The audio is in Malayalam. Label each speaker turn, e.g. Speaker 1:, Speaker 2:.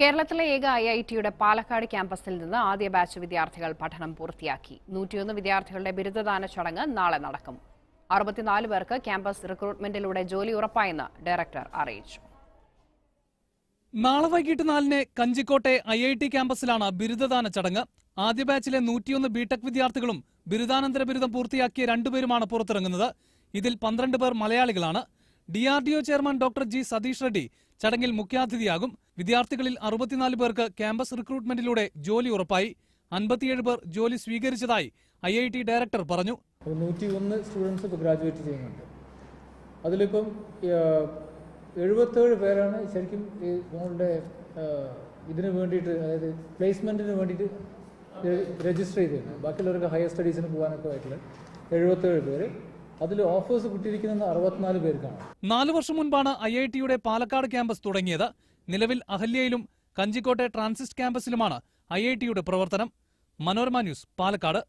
Speaker 1: കേരളത്തിലെ ഏക ഐ ഐ ടിയുടെ പാലക്കാട് ക്യാമ്പസിൽ നിന്ന് ആദ്യ ബാച്ച് വിദ്യാർത്ഥികൾ പഠനം പൂർത്തിയാക്കി നൂറ്റിയൊന്ന് വിദ്യാർത്ഥികളുടെ ബിരുദദാന ചടങ്ങ് നാളെ നടക്കും അറുപത്തിനാല് പേർക്ക് ക്യാമ്പസ് റിക്രൂട്ട്മെന്റിലൂടെ ജോലി ഉറപ്പായെന്ന് ഡയറക്ടർ അറിയിച്ചു
Speaker 2: നാളെ വൈകിട്ട് നാലിന് കഞ്ചിക്കോട്ടെ ഐ ഐ ടി ക്യാമ്പസിലാണ് ബിരുദദാന ചടങ്ങ് ആദ്യ ബാച്ചിലെ നൂറ്റിയൊന്ന് ബിടെക് വിദ്യാർത്ഥികളും ബിരുദാനന്തര ബിരുദം പൂർത്തിയാക്കിയ രണ്ടുപേരുമാണ് പുറത്തിറങ്ങുന്നത് ഇതിൽ പന്ത്രണ്ട് പേർ മലയാളികളാണ് D R D O chairman doctor G Satish Reddy ചടങ്ങിൽ മുഖ്യാതിഥിയാകും വിദ്യാർത്ഥികളിൽ അറുപത്തിനാല് പേർക്ക് ക്യാമ്പസ് റിക്രൂട്ട്മെന്റിലൂടെ ജോലി ഉറപ്പായി അൻപത്തിയേഴ് പേർ ജോലി സ്വീകരിച്ചതായി ഐ ഐ ടി ഡയറക്ടർ പറഞ്ഞു
Speaker 3: ഒരു നൂറ്റി ഒന്ന് സ്റ്റുഡൻസ് ഇപ്പോൾ ഗ്രാജുവേറ്റ് ചെയ്യുന്നുണ്ട് അതിലിപ്പം എഴുപത്തേഴ് പേരാണ് ശരിക്കും ഈ നമ്മളുടെ ആ, ഇതിന് വേണ്ടിയിട്ട് അതായത് പ്ലേസ്മെൻറ്റിന് വേണ്ടിയിട്ട് രജിസ്റ്റർ ചെയ്തിരുന്നത് ബാക്കിയുള്ളവർക്ക് ഹയർ സ്റ്റഡീസിന് പോകാനൊക്കെ ആയിട്ടുള്ള എഴുപത്തേഴ് പേര് അതിൽ ഓഫേഴ്സ് കിട്ടിയിരിക്കുന്നത് അറുപത്തിനാല് പേർക്കാണ്
Speaker 2: നാലു വർഷം മുൻപാണ് ഐ ഐ ടിയുടെ പാലക്കാട് ക്യാമ്പസ് തുടങ്ങിയത് നിലവിൽ അഹല്യയിലും കഞ്ചിക്കോട്ടെ ട്രാൻസിസ്റ്റ് ക്യാമ്പസിലുമാണ് ഐ ഐ ടിയുടെ പ്രവർത്തനം മനോരമ ന്യൂസ് പാലക്കാട്